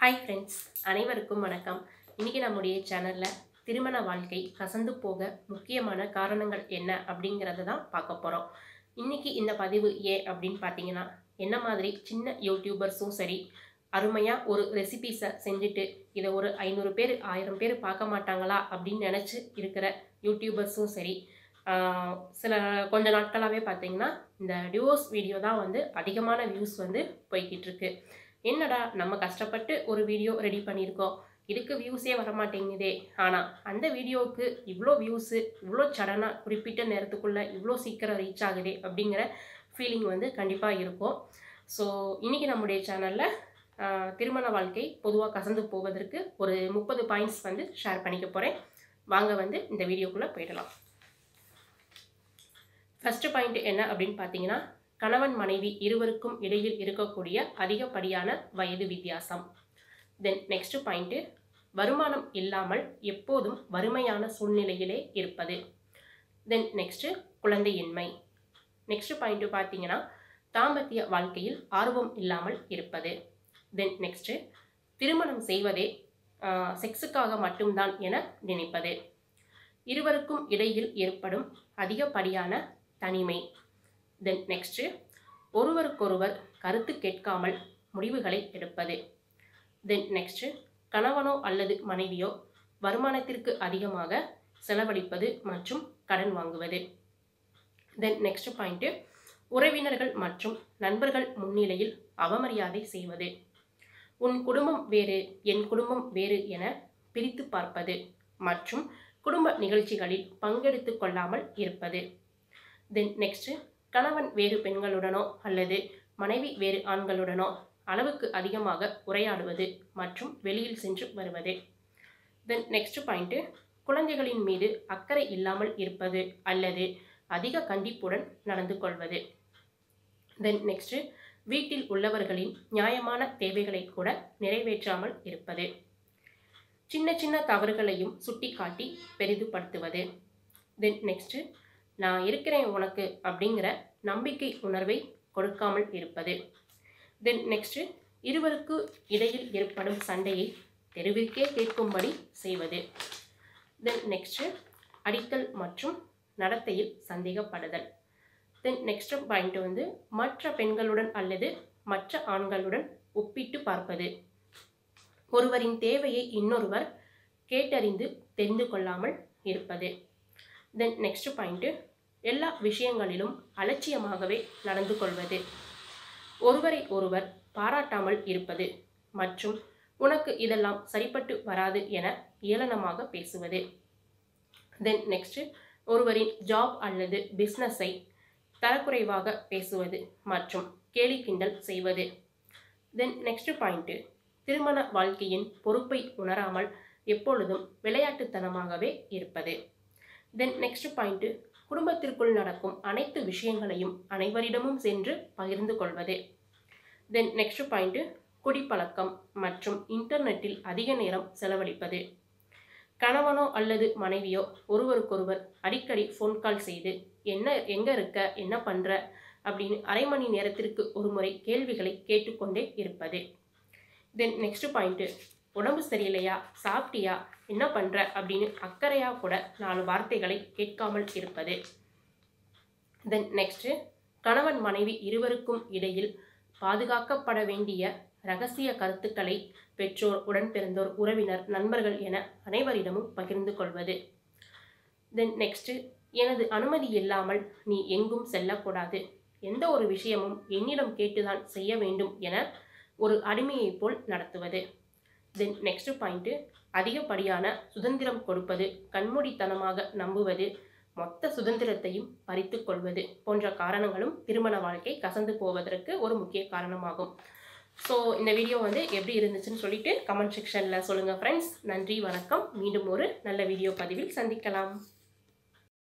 hi friends அனைவருக்கும் வணக்கம் இன்றைக்கி நம்முடைய சேனலில் திருமண வாழ்க்கை கசந்து போக முக்கியமான காரணங்கள் என்ன அப்படிங்கிறத தான் பார்க்க போகிறோம் இன்றைக்கி இந்த பதிவு ஏன் அப்படின்னு பார்த்தீங்கன்னா என்ன மாதிரி சின்ன யூடியூபர்ஸும் சரி அருமையாக ஒரு ரெசிபீஸை செஞ்சுட்டு இதை ஒரு ஐநூறு பேர் ஆயிரம் பேர் பார்க்க மாட்டாங்களா அப்படின்னு நினச்சி இருக்கிற யூடியூபர்ஸும் சரி ஆஹ் சில கொஞ்ச நாட்களாகவே பார்த்தீங்கன்னா இந்த டிவோர்ஸ் வீடியோ தான் வந்து அதிகமான வியூஸ் வந்து போய்கிட்டு இருக்கு என்னடா நம்ம கஷ்டப்பட்டு ஒரு வீடியோ ரெடி பண்ணியிருக்கோம் இதுக்கு வியூஸே வரமாட்டேங்குதே ஆனால் அந்த வீடியோவுக்கு இவ்வளோ வியூஸு இவ்வளோ சடனாக குறிப்பிட்ட நேரத்துக்குள்ளே இவ்வளோ சீக்கிரம் ரீச் ஆகுதே அப்படிங்கிற ஃபீலிங் வந்து கண்டிப்பாக இருக்கும் ஸோ இன்றைக்கி நம்முடைய சேனலில் திருமண வாழ்க்கை பொதுவாக கசந்து போவதற்கு ஒரு முப்பது பாயிண்ட்ஸ் வந்து ஷேர் பண்ணிக்க போகிறேன் வாங்க வந்து இந்த வீடியோக்குள்ளே போயிடலாம் ஃபஸ்ட்டு பாயிண்ட் என்ன அப்படின்னு பார்த்தீங்கன்னா கணவன் மனைவி இருவருக்கும் இடையில் இருக்கக்கூடிய அதிகப்படியான வயது வித்தியாசம் தென் நெக்ஸ்ட் பாயிண்ட்டு வருமானம் இல்லாமல் எப்போதும் வறுமையான சூழ்நிலையிலே இருப்பது தென் நெக்ஸ்ட்டு குழந்தையின்மை நெக்ஸ்ட் பாயிண்ட்டு பார்த்தீங்கன்னா தாம்பத்திய வாழ்க்கையில் ஆர்வம் இல்லாமல் இருப்பது தென் நெக்ஸ்ட்டு திருமணம் செய்வதே செக்ஸுக்காக மட்டும்தான் என நினைப்பது இருவருக்கும் இடையில் ஏற்படும் அதிகப்படியான தனிமை தென் நெக்ஸ்ட்டு ஒருவருக்கொருவர் கருத்து கேட்காமல் முடிவுகளை எடுப்பது தென் நெக்ஸ்ட்டு கணவனோ அல்லது மனைவியோ வருமானத்திற்கு அதிகமாக செலவழிப்பது மற்றும் கடன் வாங்குவது தென் நெக்ஸ்ட் பாயிண்ட்டு உறவினர்கள் மற்றும் நண்பர்கள் முன்னிலையில் அவமரியாதை செய்வது உன் குடும்பம் வேறு என் குடும்பம் வேறு என பிரித்து பார்ப்பது மற்றும் குடும்ப நிகழ்ச்சிகளில் பங்கெடுத்து கொள்ளாமல் இருப்பது தென் நெக்ஸ்ட்டு கணவன் வேறு பெண்களுடனோ அல்லது மனைவி வேறு ஆண்களுடனோ அளவுக்கு அதிகமாக உரையாடுவது மற்றும் வெளியில் சென்று வருவது தென் நெக்ஸ்ட் பாயிண்ட்டு குழந்தைகளின் மீது அக்கறை இல்லாமல் இருப்பது அல்லது அதிக கண்டிப்புடன் நடந்து கொள்வது தென் நெக்ஸ்ட்டு வீட்டில் உள்ளவர்களின் நியாயமான தேவைகளை கூட நிறைவேற்றாமல் இருப்பது சின்ன சின்ன தவறுகளையும் சுட்டிக்காட்டி பெரிதுபடுத்துவது தென் நெக்ஸ்ட்டு நான் இருக்கிறேன் உனக்கு அப்படிங்கிற நம்பிக்கை உணர்வை கொடுக்காமல் இருப்பது தென் நெக்ஸ்ட்டு இருவருக்கு இடையில் ஏற்படும் சண்டையை தெருவிற்கே கேட்கும்படி செய்வது தென் நெக்ஸ்ட்டு அடித்தல் மற்றும் நடத்தையில் சந்தேகப்படுதல் தென் நெக்ஸ்ட் பாயிண்ட் வந்து மற்ற பெண்களுடன் அல்லது மற்ற ஆண்களுடன் ஒப்பிட்டு பார்ப்பது ஒருவரின் தேவையை இன்னொருவர் கேட்டறிந்து தெரிந்து கொள்ளாமல் இருப்பது தென் நெக்ஸ்ட் பாயிண்ட்டு எல்லா விஷயங்களிலும் அலட்சியமாகவே நடந்து கொள்வது ஒருவரை ஒருவர் பாராட்டாமல் இருப்பது மற்றும் உனக்கு இதெல்லாம் சரிப்பட்டு வராது என ஏளனமாக பேசுவது தென் நெக்ஸ்ட் ஒருவரின் ஜாப் அல்லது பிஸ்னஸை தரக்குறைவாக பேசுவது மற்றும் கேலி கிண்டல் செய்வது தென் நெக்ஸ்ட் பாயிண்ட்டு திருமண வாழ்க்கையின் பொறுப்பை உணராமல் எப்பொழுதும் விளையாட்டுத்தனமாகவே இருப்பது தென் நெக்ஸ்ட் பாயிண்ட்டு குடும்பத்திற்குள் நடக்கும் அனைத்து விஷயங்களையும் அனைவரிடமும் சென்று பகிர்ந்து கொள்வது தென் நெக்ஸ்ட் பாயிண்ட்டு குடிப்பழக்கம் மற்றும் இன்டர்நெட்டில் அதிக நேரம் செலவழிப்பது கணவனோ அல்லது மனைவியோ ஒருவருக்கொருவர் அடிக்கடி ஃபோன் கால் செய்து என்ன எங்கே இருக்க என்ன பண்ணுற அப்படின்னு அரை மணி நேரத்திற்கு ஒரு முறை கேள்விகளை கேட்டுக்கொண்டே இருப்பது தென் நெக்ஸ்ட் பாயிண்ட்டு உடம்பு சரியில்லையா சாப்பிட்டியா என்ன பண்ணுற அப்படின்னு அக்கறையாக கூட நாலு வார்த்தைகளை கேட்காமல் இருப்பது தென் நெக்ஸ்ட்டு கணவன் மனைவி இருவருக்கும் இடையில் பாதுகாக்கப்பட வேண்டிய ரகசிய கருத்துக்களை பெற்றோர் உடன் பிறந்தோர் உறவினர் நண்பர்கள் என அனைவரிடமும் பகிர்ந்து கொள்வது தென் நெக்ஸ்ட்டு எனது அனுமதி இல்லாமல் நீ எங்கும் செல்லக்கூடாது எந்த ஒரு விஷயமும் என்னிடம் கேட்டுதான் செய்ய வேண்டும் என ஒரு அடிமையைப் போல் நடத்துவது தென் நெக்ஸ்ட் பாயிண்ட்டு அதிகப்படியான சுதந்திரம் கொடுப்பது கண்மூடித்தனமாக நம்புவது மொத்த சுதந்திரத்தையும் பறித்து கொள்வது போன்ற காரணங்களும் திருமண வாழ்க்கை கசந்து போவதற்கு ஒரு முக்கிய காரணமாகும் ஸோ இந்த வீடியோ வந்து எப்படி இருந்துச்சுன்னு சொல்லிட்டு கமெண்ட் செக்ஷனில் சொல்லுங்கள் ஃப்ரெண்ட்ஸ் நன்றி வணக்கம் மீண்டும் ஒரு நல்ல வீடியோ பதிவில் சந்திக்கலாம்